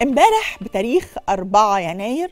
امبارح بتاريخ 4 يناير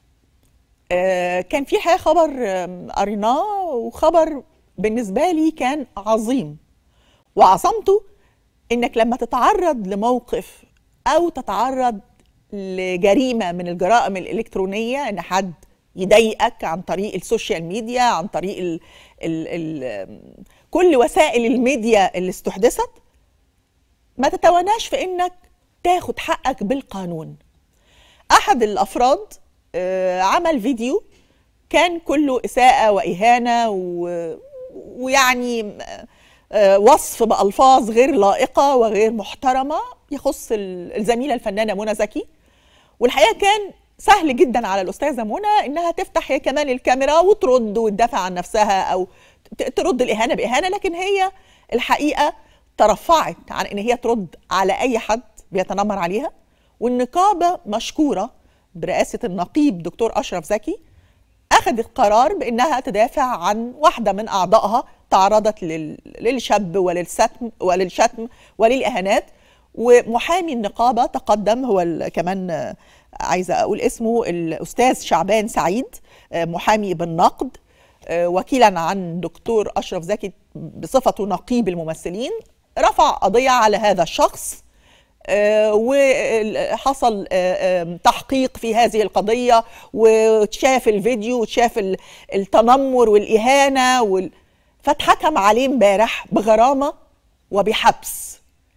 آه، كان في حقيقة خبر آم، قريناه وخبر بالنسبة لي كان عظيم وعظمته انك لما تتعرض لموقف او تتعرض لجريمة من الجرائم الإلكترونية ان حد يضايقك عن طريق السوشيال ميديا عن طريق ال ال ال كل وسائل الميديا اللي استحدثت ما تتواناش في انك تاخد حقك بالقانون احد الافراد آه، عمل فيديو كان كله اساءه واهانه و... ويعني آه، وصف بالفاظ غير لائقه وغير محترمه يخص ال- الزميله الفنانه منى زكي والحقيقه كان سهل جدا على الاستاذه منى انها تفتح هي كمان الكاميرا وترد وتدافع عن نفسها او ت- ترد الاهانه باهانه لكن هي الحقيقه ترفعت عن ان هي ترد على اي حد بيتنمر عليها والنقابه مشكوره برئاسه النقيب دكتور اشرف زكي اخذت قرار بانها تدافع عن واحده من اعضائها تعرضت لل- للشب وللشتم وللشتم وللاهانات ومحامي النقابه تقدم هو ال- كمان آه، عايزه اقول اسمه الاستاذ شعبان سعيد آه، محامي بالنقد آه، وكيلا عن دكتور اشرف زكي بصفته نقيب الممثلين رفع قضيه على هذا الشخص آه، وحصل آه، آم، تحقيق في هذه القضية وشاف الفيديو وشاف ال- التنمر والإهانة وال... فاتحكم عليه امبارح بغرامة وبحبس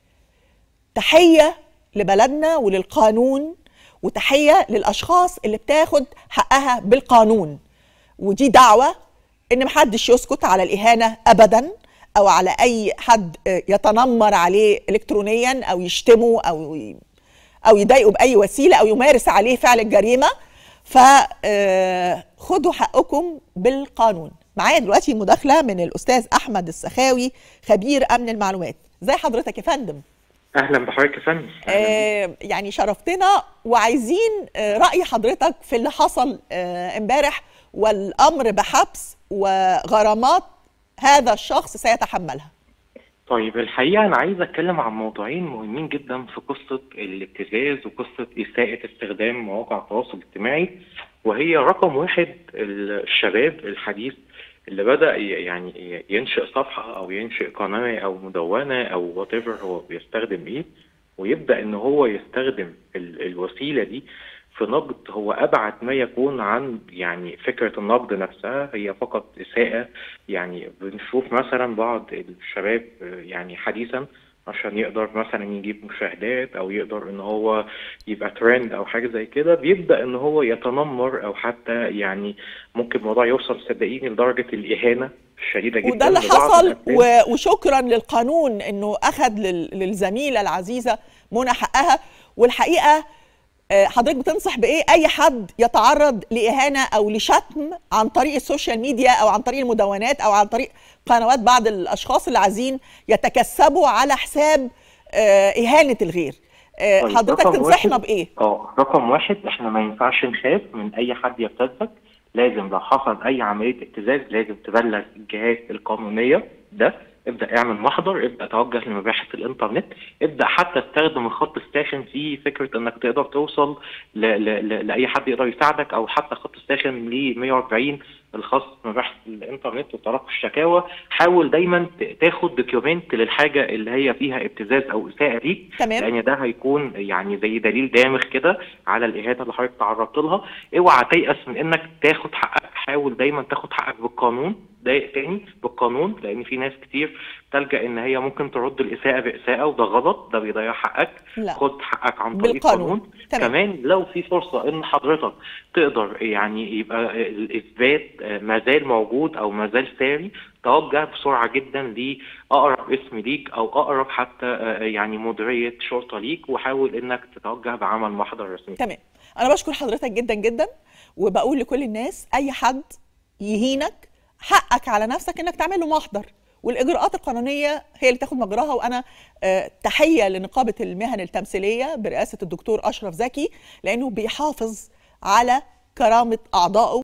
تحية لبلدنا وللقانون وتحية للأشخاص اللي بتاخد حقها بالقانون ودي دعوة إن محدش يسكت على الإهانة أبدا أو على أي حد آه، يتنمر عليه إلكترونيا أو يشتمه أو ي- أو يضايقه بأي وسيلة أو يمارس عليه فعل الجريمة فخدوا حقكم بالقانون معايا دلوقتي مداخلة من الأستاذ أحمد السخاوي خبير أمن المعلومات زي حضرتك يا فندم اهلا بحضرتك يا فندم أهلاً بيك. آه، يعني شرفتنا وعايزين آه، رأي حضرتك في اللي حصل آه، امبارح والأمر بحبس وغرامات هذا الشخص سيتحملها طيب الحقيقه انا عايز اتكلم عن موضوعين مهمين جدا في قصه الابتزاز وقصه اساءه استخدام مواقع التواصل الاجتماعي وهي رقم واحد الشباب الحديث اللي بدا ي- يعني ينشئ صفحه او ينشئ قناه او مدونه او وات هو بيستخدم ايه ويبدا ان هو يستخدم ال- الوسيله دي في نقد هو ابعد ما يكون عن يعني فكره النقد نفسها هي فقط اساءه يعني بنشوف مثلا بعض الشباب آه، يعني حديثا عشان يقدر مثلا يجيب مشاهدات او يقدر ان هو يبقى ترند او حاجه زي كده بيبدا ان هو يتنمر او حتى يعني ممكن الموضوع يوصل صدقيني لدرجه الاهانه الشديده جدا وده اللي لبعض حصل الأفراد. و- وشكرا للقانون انه اخذ لل- للزميله العزيزه منى حقها والحقيقه آه، حضرتك بتنصح بايه اي حد يتعرض لاهانه او لشتم عن طريق السوشيال ميديا او عن طريق المدونات او عن طريق قنوات بعض الاشخاص اللي عايزين يتكسبوا على حساب آه، اهانه الغير آه، طيب، حضرتك رقم تنصحنا واحد- بايه اه رقم واحد احنا ما ينفعش نخاف من اي حد يبتزك لازم لو حصل اي عمليه ابتزاز لازم تبلغ الجهات القانونيه ده ابدا اعمل محضر ابدا توجه لمباحث الانترنت ابدا حتى استخدم الخط الساخن في فكره انك تقدر توصل ل... ل... ل... لاي حد يقدر يساعدك او حتى خط الساخن ل 140 الخاص بمباحث الانترنت وتلقي الشكاوى حاول دايما ت- تاخد دوكيومنت للحاجه اللي هي فيها ابتزاز او اساءه ليك تمام لان ده هيكون يعني زي دليل دامغ كده على الاهانه اللي حضرتك تعرضت لها اوعى تيأس من انك تاخد حقك حاول دايما تاخد حقك بالقانون ده تاني بالقانون لان في ناس كتير تلجأ ان هي ممكن ترد الاساءه باساءه وده غلط ده بيضيع حقك لا خد حقك عن طريق بالقانون. القانون تمام. كمان لو في فرصه ان حضرتك تقدر يعني يبقى الاثبات آه، ما زال موجود او ما زال ساري توجه بسرعه جدا لاقرب اسم ليك او اقرب حتى آه، يعني مديريه شرطه ليك وحاول انك تتوجه بعمل محضر رسمي تمام انا بشكر حضرتك جدا جدا وبقول لكل الناس اي حد يهينك حقك على نفسك انك تعمل له محضر والاجراءات القانونيه هي اللي تاخد مجراها وانا آه، تحيه لنقابه المهن التمثيليه برئاسه الدكتور اشرف زكي لانه بيحافظ على كرامه اعضائه